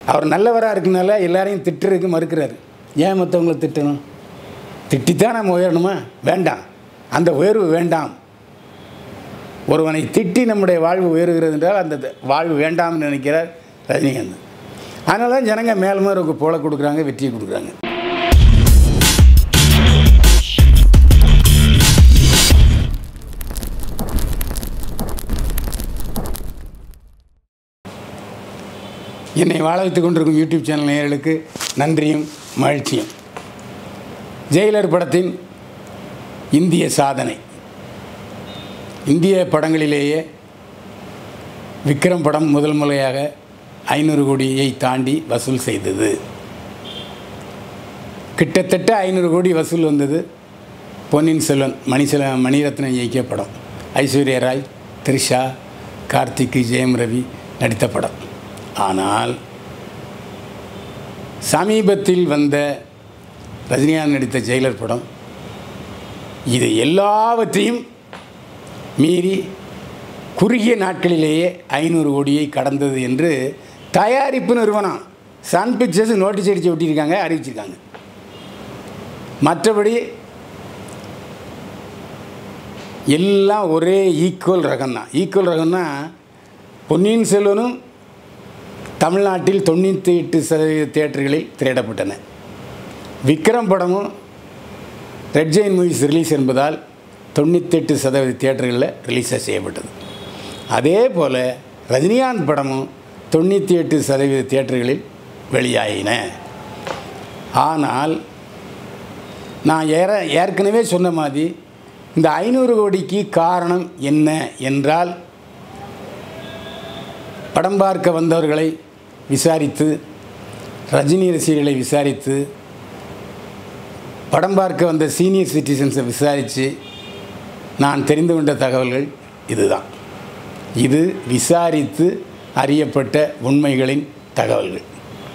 அவர் நல்லவராக இருக்கனால எல்லாரையும் திட்டுறதுக்கு மறுக்கிறாரு ஏன் மற்றவங்களை திட்டணும் திட்டித்தான் நம்ம உயரணுமா வேண்டாம் அந்த உயர்வு வேண்டாம் ஒருவனை திட்டி நம்முடைய வாழ்வு உயர்கிறது என்றால் அந்த த- வாழ்வு வேண்டாம்னு நினைக்கிறார் ரஜினிகாந்த் அதனால தான் ஜனங்க மேலும் மேலும் போல கொடுக்குறாங்க வெற்றியை கொடுக்குறாங்க என்னை வாழ வைத்துக் கொண்டிருக்கும் யூடியூப் சேனல் நேயர்களுக்கு நன்றியும் மகிழ்ச்சியும் ஜெயிலர் படத்தின் இந்திய சாதனை இந்திய படங்களிலேயே விக்ரம் படம் முதல் முறையாக ஐநூறு கோடியை தாண்டி வசூல் செய்தது கிட்டத்தட்ட ஐநூறு கோடி வசூல் வந்தது பொன்னியின் செல்வன் மணிசெல மணிரத்னம் இயக்கிய படம் ஐஸ்வர்யா ராய் த்ரிஷா கார்த்திக் ஜெயம் ரவி நடித்த படம் ஆனால் சமீபத்தில் வந்த ரஜினிகாந்த் நடித்த ஜெயிலர் படம் இது எல்லாவற்றையும் மீறி குறுகிய நாட்களிலேயே ஐநூறு கோடியை கடந்தது என்று தயாரிப்பு நிறுவனம் சன் பிக்சர்ஸ் நோட்டீஸ் அடித்து ஒட்டியிருக்காங்க அறிவிச்சிருக்காங்க மற்றபடி எல்லாம் ஒரே ஈக்குவல் ரகம்தான் ஈக்குவல் ரகம்னா பொன்னியின் செல்வனும் தமிழ்நாட்டில் தொண்ணூற்றி எட்டு சதவீத தியேட்டர்களில் திரையிடப்பட்டன விக்ரம் படமும் ரெட் ஜெயின் மூவிஸ் ரிலீஸ் என்பதால் தொண்ணூத்தெட்டு சதவீத தியேட்டர்களில் ரிலீஸாக செய்யப்பட்டது அதே போல் ரஜினிகாந்த் படமும் தொண்ணூற்றி எட்டு சதவீத தியேட்டர்களில் வெளியாயின ஆனால் நான் ஏற ஏற்கனவே சொன்ன மாதிரி இந்த ஐநூறு கோடிக்கு காரணம் என்ன என்றால் படம் பார்க்க வந்தவர்களை விசாரித்து ரஜினி ரசிகர்களை விசாரித்து படம் பார்க்க வந்த சீனியர் சிட்டிசன்ஸை விசாரித்து நான் தெரிந்து கொண்ட தகவல்கள் இதுதான் இது விசாரித்து அறியப்பட்ட உண்மைகளின் தகவல்கள்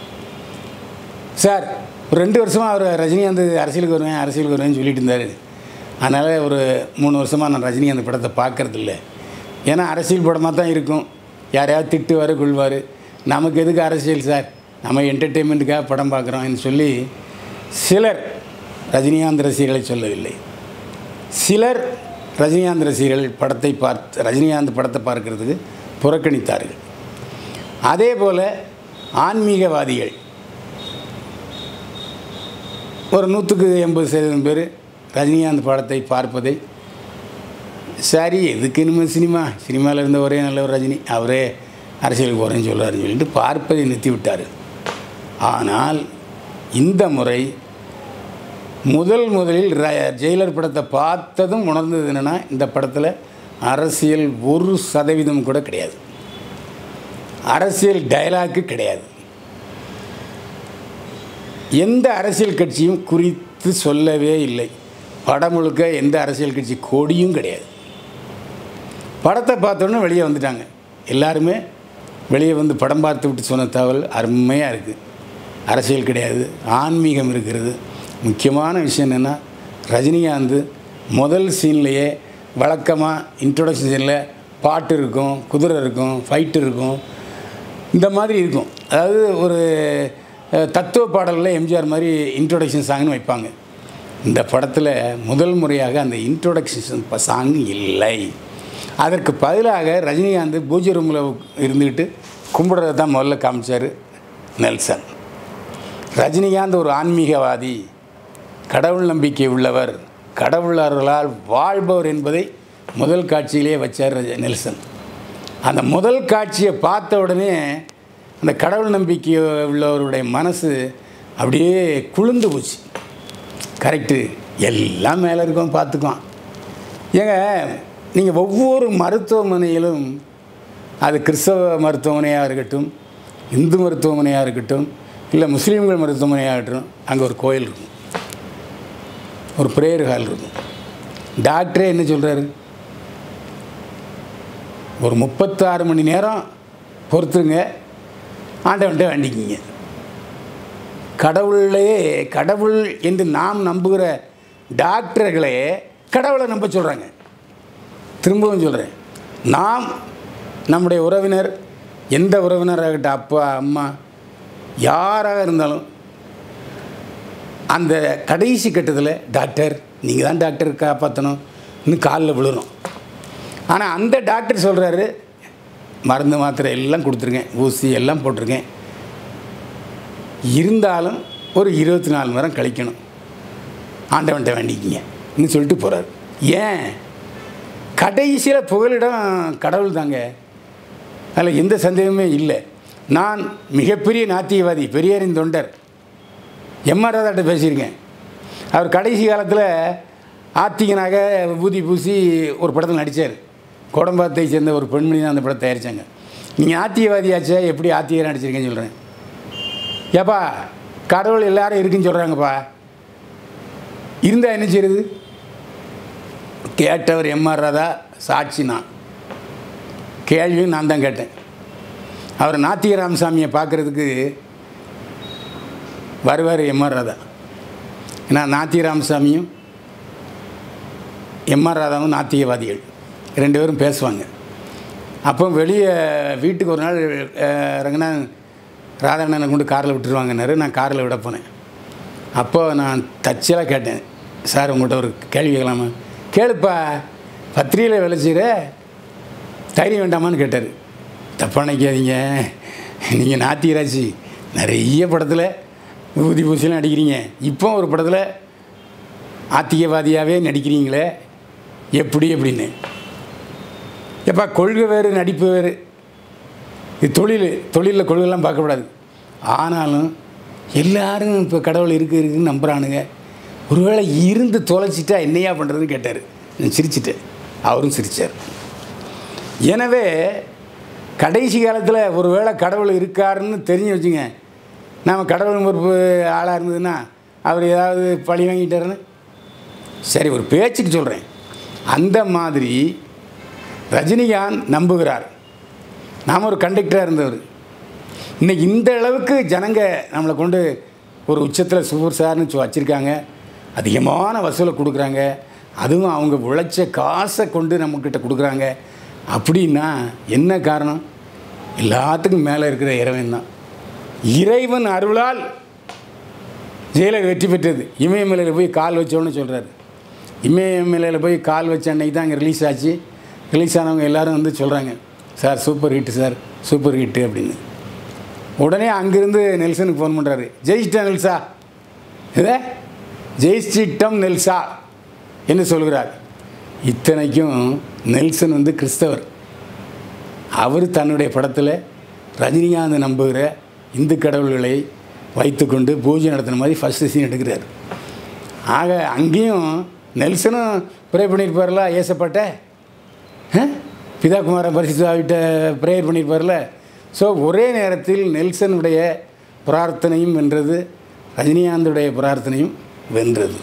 சார் ஒரு ரெண்டு வருஷமாக அவர் ரஜினிகாந்த் அரசியலுக்கு வருவேன் அரசியலுக்கு வருவேன்னு சொல்லிட்டு இருந்தார் அதனால் ஒரு மூணு வருஷமாக நான் ரஜினிகாந்த் படத்தை பார்க்கறதில்ல ஏன்னா அரசியல் படமாக தான் இருக்கும் யாரையாவது திட்டுவார் கொள்வார் நமக்கு எதுக்கு அரசியல் சார் நம்ம என்டர்டெயின்மெண்ட்டுக்காக படம் பார்க்குறோம்னு சொல்லி சிலர் ரஜினிகாந்த் ரசிகர்களை சொல்லவில்லை சிலர் ரஜினிகாந்த் ரசிகர்கள் படத்தை பார்த்து ரஜினிகாந்த் படத்தை பார்க்கறதுக்கு புறக்கணித்தார்கள் அதே போல் ஆன்மீகவாதிகள் ஒரு நூற்றுக்கு எண்பது சதவீதம் பேர் ரஜினிகாந்த் படத்தை பார்ப்பதை சரி எதுக்கு இனிமேல் சினிமா சினிமாவில் இருந்த ஒரே நல்ல ஒரு ரஜினி அவரே அரசியலுக்கு போகிறேன்னு சொல்கிறாருன்னு சொல்லிட்டு பார்ப்பதை நிறுத்தி விட்டார் ஆனால் இந்த முறை முதல் முதலில் ர ஜெயிலர் படத்தை பார்த்ததும் உணர்ந்தது என்னென்னா இந்த படத்தில் அரசியல் ஒரு சதவீதம் கூட கிடையாது அரசியல் டயலாக்கு கிடையாது எந்த அரசியல் கட்சியும் குறித்து சொல்லவே இல்லை படம் முழுக்க எந்த அரசியல் கட்சி கொடியும் கிடையாது படத்தை பார்த்தோன்னே வெளியே வந்துட்டாங்க எல்லாருமே வெளியே வந்து படம் பார்த்து விட்டு சொன்ன தகவல் அருமையாக இருக்குது அரசியல் கிடையாது ஆன்மீகம் இருக்கிறது முக்கியமான விஷயம் என்னென்னா ரஜினிகாந்த் முதல் சீன்லேயே வழக்கமாக இன்ட்ரொடக்ஷன் சீனில் பாட்டு இருக்கும் குதிரை இருக்கும் ஃபைட்டு இருக்கும் இந்த மாதிரி இருக்கும் அதாவது ஒரு அஹ், தத்துவ பாடலில் எம்ஜிஆர் மாதிரி இன்ட்ரொடக்ஷன் சாங்னு வைப்பாங்க இந்த படத்தில் முதல் முறையாக அந்த இன்ட்ரொடக்ஷன் சாங் இல்லை அதற்கு பதிலாக ரஜினிகாந்த் பூஜை ரூமில் இருந்துக்கிட்டு கும்பிடுறத தான் முதல்ல காமிச்சார் நெல்சன் ரஜினிகாந்த் ஒரு ஆன்மீகவாதி கடவுள் நம்பிக்கை உள்ளவர் கடவுளர்களால் வாழ்பவர் என்பதை முதல் காட்சியிலே வச்சார் ரஜ- நெல்சன் அந்த முதல் காட்சியை பார்த்த உடனே அந்த கடவுள் நம்பிக்கை உள்ளவருடைய மனசு அப்படியே குளிர்ந்து போச்சு கரெக்டு எல்லாம் மேலே இருக்கும் பார்த்துக்குவான் ஏங்க நீங்கள் ஒவ்வொரு மருத்துவமனையிலும் அது கிறிஸ்தவ மருத்துவமனையாக இருக்கட்டும் இந்து மருத்துவமனையாக இருக்கட்டும் இல்லை முஸ்லீம்கள் மருத்துவமனையாக இருக்கட்டும் அங்கே ஒரு கோயில் இருக்கும் ஒரு ப்ரேயர் ஹால் இருக்கும் டாக்டரே என்ன சொல்கிறாரு ஒரு முப்பத்தாறு மணி நேரம் பொறுத்துருங்க ஆண்டவன்கிட்ட வேண்டிக்கிங்க கடவுளையே கடவுள் என்று நாம் நம்புகிற டாக்டர்களே கடவுளை நம்ப சொல்கிறாங்க திரும்பவும் சொல்கிறேன் நாம் நம்முடைய உறவினர் எந்த உறவினராகட்டும் அப்பா அம்மா யாராக இருந்தாலும் அந்த கடைசி கட்டத்தில் டாக்டர் நீங்கள் தான் டாக்டர் காப்பாற்றணும் இன்னும் காலில் விழுறோம் ஆனால் அந்த டாக்டர் சொல்கிறாரு மருந்து மாத்திரை எல்லாம் கொடுத்துருக்கேன் ஊசி எல்லாம் போட்டிருக்கேன் இருந்தாலும் ஒரு இருபத்தி நாலு மணி நேரம் கழிக்கணும் ஆண்டவன்கிட்ட வேண்டிக்கிங்க இன்னும் சொல்லிட்டு போகிறார் ஏன் கடைசியில் புகலிடம் கடவுள் தாங்க அதில் எந்த சந்தேகமே இல்லை நான் மிகப்பெரிய நாத்தியவாதி பெரியாரின் தொண்டர் எம்ஆர் ராதாட்ட பேசியிருக்கேன் அவர் கடைசி காலத்தில் ஆத்திகனாக விபூதி பூசி ஒரு படத்தில் நடித்தார் கோடம்பாத்தை சேர்ந்த ஒரு பெண்மணி தான் அந்த படத்தை தயாரித்தாங்க நீங்கள் ஆத்தியவாதியாச்சே எப்படி ஆத்தியர் நடிச்சிருக்கேன்னு சொல்கிறேன் ஏப்பா கடவுள் எல்லாரும் இருக்குன்னு சொல்கிறாங்கப்பா இருந்தால் என்ன செய்யுது கேட்டவர் எம்ஆர் ராதா சாட்சி நான் கேள்வியும் நான் தான் கேட்டேன் அவர் நாத்திக ராமசாமியை பார்க்குறதுக்கு வருவார் எம்ஆர் ராதா ஏன்னா நாத்திக ராமசாமியும் எம்ஆர் ராதாவும் நாத்திகவாதிகள் ரெண்டு பேரும் பேசுவாங்க அப்போ வெளியே வீட்டுக்கு ஒரு நாள் அஹ், ரங்கநாதன் ராதாண்ணனை கொண்டு காரில் விட்டுருவாங்கன்னாரு நான் காரில் விட போனேன் அப்போ நான் தச்சலாக கேட்டேன் சார் உங்கள்கிட்ட ஒரு கேள்வி கேட்கலாமா கேளுப்பா பத்திரிகையில் வேலை செய்கிற தைரியம் வேண்டாமான்னு கேட்டார் தப்பாக நினைக்காதீங்க நீங்கள் நாத்திகராஜி நிறைய படத்தில் விபூதி பூசிலாம் நடிக்கிறீங்க இப்போ ஒரு படத்தில் ஆத்திகவாதியாகவே நடிக்கிறீங்களே எப்படி அப்படின்னு எப்பா கொள்கை வேறு நடிப்பு வேறு இது தொழில் தொழிலில் கொள்கைலாம் பார்க்கக்கூடாது ஆனாலும் எல்லாரும் இப்போ கடவுள் இருக்குது இருக்குன்னு நம்புகிறானுங்க ஒருவேளை இருந்து தொலைச்சிட்டா என்னையா பண்ணுறதுன்னு கேட்டார் நான் சிரிச்சிட்டேன் அவரும் சிரித்தார் எனவே கடைசி காலத்தில் ஒருவேளை கடவுள் இருக்காருன்னு தெரிஞ்சு வச்சுங்க நாம் கடவுள் பொறுப்பு ஆளாக இருந்ததுன்னா அவர் ஏதாவது பழி வாங்கிட்டாருன்னு சரி ஒரு பேச்சுக்கு சொல்கிறேன் அந்த மாதிரி ரஜினிகாந்த் நம்புகிறார் நாம் ஒரு கண்டக்டராக இருந்தவர் இன்னைக்கு இந்த அளவுக்கு ஜனங்க நம்மளை கொண்டு ஒரு உச்சத்தில் சூப்பர் ஸ்டார்னு சொ- வச்சுருக்காங்க அதிகமான வசூலை கொடுக்குறாங்க அதுவும் அவங்க உழைச்ச காசை கொண்டு நம்மக்கிட்ட கொடுக்குறாங்க அப்படின்னா என்ன காரணம் எல்லாத்துக்கும் மேலே இருக்கிற இறைவன் தான் இறைவன் அருளால் ஜெயிலர் வெற்றி பெற்றது இமயமலையில் போய் கால் வச்சோன்னு சொல்கிறாரு இமயமலையில் போய் கால் வச்ச அன்னைக்கு தான் இங்கே ரிலீஸ் ஆச்சு ரிலீஸ் ஆனவங்க எல்லாரும் வந்து சொல்கிறாங்க sir super hit sir super hit அப்படின்னு உடனே அங்கேருந்து நெல்சனுக்கு ஃபோன் பண்ணுறாரு ஜெயிச்சிட்டேன் நெல்சா இதை ஜெயிச்சிட்டம் நெல்சா என்று சொல்கிறார் இத்தனைக்கும் நெல்சன் வந்து கிறிஸ்தவர் அவர் தன்னுடைய படத்தில் ரஜினிகாந்த் நம்புகிற இந்து கடவுள்களை வைத்துக்கொண்டு பூஜை நடத்தின மாதிரி ஃபஸ்ட்டு சீன் எடுக்கிறார் ஆக அங்கேயும் நெல்சனும் ப்ரே பண்ணியிருப்பார்ல ஏசப்பட்ட ஆ? பிதா குமார பரிசுத்தாவிட்ட ப்ரேயர் பண்ணியிருப்பார்ல ஸோ ஒரே நேரத்தில் நெல்சனுடைய பிரார்த்தனையும் வென்றது ரஜினிகாந்துடைய பிரார்த்தனையும் வென்றது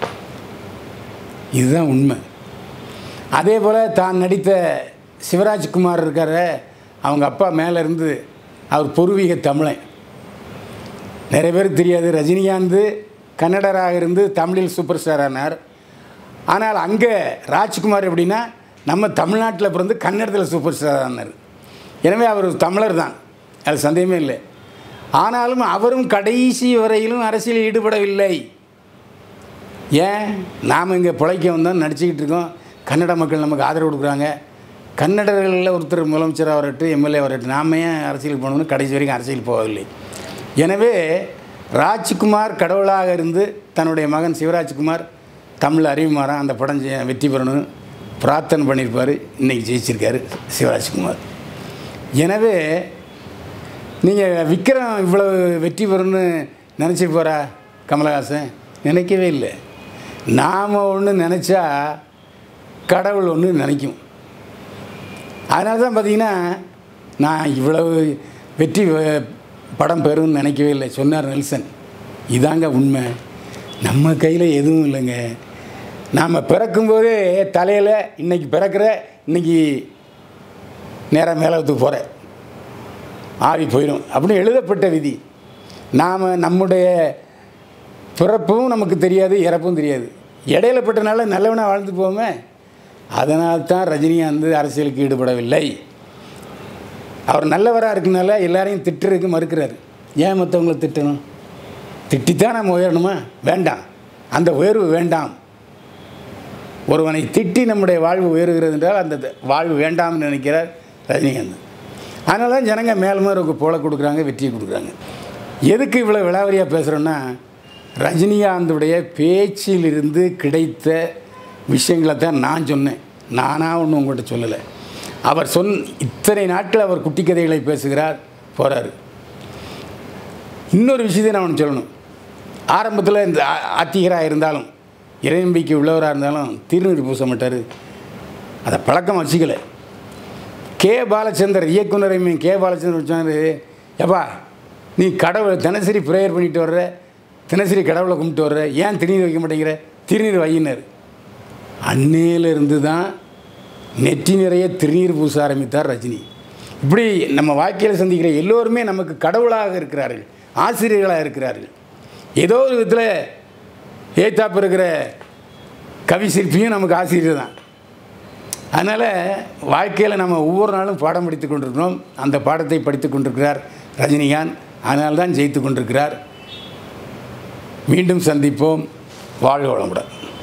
இதுதான் உண்மை அதே போல் தான் நடித்த சிவராஜ்குமார் இருக்கார அவங்க அப்பா மேலே இருந்து அவர் பூர்வீக தமிழன் நிறைய பேருக்கு தெரியாது ரஜினிகாந்த் கன்னடராக இருந்து தமிழில் சூப்பர் ஸ்டார் ஆனார் ஆனால் அங்கே ராஜ்குமார் எப்படின்னா நம்ம தமிழ்நாட்டில் பிறந்து கன்னடத்தில் சூப்பர் ஸ்டார் ஆனார் எனவே அவர் ஒரு தமிழர் தான் அது சந்தேகமே இல்லை ஆனாலும் அவரும் கடைசி வரையிலும் அரசியலில் ஈடுபடவில்லை ஏன் நாம் இங்கே பிழைக்க வந்தோம் நடிச்சுக்கிட்டு இருக்கோம் கன்னட மக்கள் நமக்கு ஆதரவு கொடுக்குறாங்க கன்னடர்களில் ஒருத்தர் முதலமைச்சராக வரட்டும் எம்எல்ஏ வரட்டும் நாம ஏன் அரசியல் போகணும்னு கடைசி வரைக்கும் அரசியல் போகவில்லை எனவே ராஜ்குமார் கடவுளாக இருந்து தன்னுடைய மகன் சிவராஜ்குமார் தமிழ் அறிவுமாறான் அந்த படம் ஜெய- வெற்றி பெறணும் பிரார்த்தனை பண்ணியிருப்பார் இன்றைக்கி ஜெயிச்சிருக்காரு சிவராஜ்குமார் எனவே நீங்கள் விக்ரம் இவ்வளவு வெற்றி பெறும்னு நினச்சிருப்பாரா கமலஹாசன் நினைக்கவே இல்லை நாம் ஒன்று நினச்சா கடவுள் ஒன்று நினைக்கும் அதனால தான் பார்த்தீங்கன்னா நான் இவ்வளவு வெற்றி வ- படம் பெறும்னு நினைக்கவே இல்லை சொன்னார் நெல்சன் இதாங்க உண்மை நம்ம கையில் எதுவும் இல்லைங்க நாம் பிறக்கும்போதே தலையில் இன்னைக்கு பிறக்கிற இன்னைக்கு நேராக மேலத்துக்கு போகிறேன் ஆவி போயிடும் அப்படின்னு எழுதப்பட்ட விதி நாம் நம்முடைய பிறப்பும் நமக்கு தெரியாது இறப்பும் தெரியாது இடையில பட்டனால நல்லவனாக வாழ்ந்து போவோமே அதனால் தான் ரஜினிகாந்த் அரசியலுக்கு ஈடுபடவில்லை அவர் நல்லவராக இருக்கனால எல்லாரையும் திட்டுறதுக்கு மறுக்கிறார் ஏன் மற்றவங்களை திட்டணும் திட்டித்தான் நம்ம உயரணுமா வேண்டாம் அந்த உயர்வு வேண்டாம் ஒருவனை திட்டி நம்முடைய வாழ்வு உயர்கிறது என்றால் அந்த த- வாழ்வு வேண்டாம்னு நினைக்கிறார் ரஜினிகாந்த் அதனால தான் ஜனங்க மேல் மேலுக்கு போல கொடுக்குறாங்க வெற்றியை கொடுக்குறாங்க எதுக்கு இவ்வளோ விளாவரியாக பேசுகிறோன்னா ரஜினிகாந்துடைய பேச்சிலிருந்து கிடைத்த விஷயங்களை தான் நான் சொன்னேன் நானாக ஒன்றும் உங்கள்கிட்ட சொல்லலை அவர் சொன் இத்தனை நாட்கள் அவர் குட்டி கதைகளை பேசுகிறார் போகிறாரு இன்னொரு விஷயத்தை நான் ஒன்று சொல்லணும் ஆரம்பத்தில் இந்த ஆ- ஆத்திகராக இருந்தாலும் இறைநம்பிக்கை உள்ளவராக இருந்தாலும் திருநீர் பூச மாட்டார் அதை பழக்கம் வச்சுக்கல கே பாலச்சந்தர் இயக்குனரையுமே கே பாலச்சந்தர் சொன்னார் எப்பா நீ கடவுளை தினசரி ப்ரேயர் பண்ணிட்டு வர்ற தினசரி கடவுளை கும்பிட்டு வர்ற ஏன் திருநீர் வைக்க மாட்டேங்கிற திருநீர் வையினர் அன்னையிலிருந்து தான் நெற்றி நிறைய திருநீர் பூச ஆரம்பித்தார் ரஜினி இப்படி நம்ம வாழ்க்கையில் சந்திக்கிற எல்லோருமே நமக்கு கடவுளாக இருக்கிறார்கள் ஆசிரியர்களாக இருக்கிறார்கள் ஏதோ ஒரு விதத்தில் ஏத்தாப்பு இருக்கிற கவி சிற்பியும் நமக்கு ஆசிரியர் தான் அதனால் வாழ்க்கையில் நம்ம ஒவ்வொரு நாளும் பாடம் படித்து கொண்டிருக்கிறோம் அந்த பாடத்தை படித்து கொண்டிருக்கிறார் ரஜினிகாந்த் அதனால்தான் ஜெயித்து கொண்டிருக்கிறார் மீண்டும் சந்திப்போம் வாழ்க வளமுடன்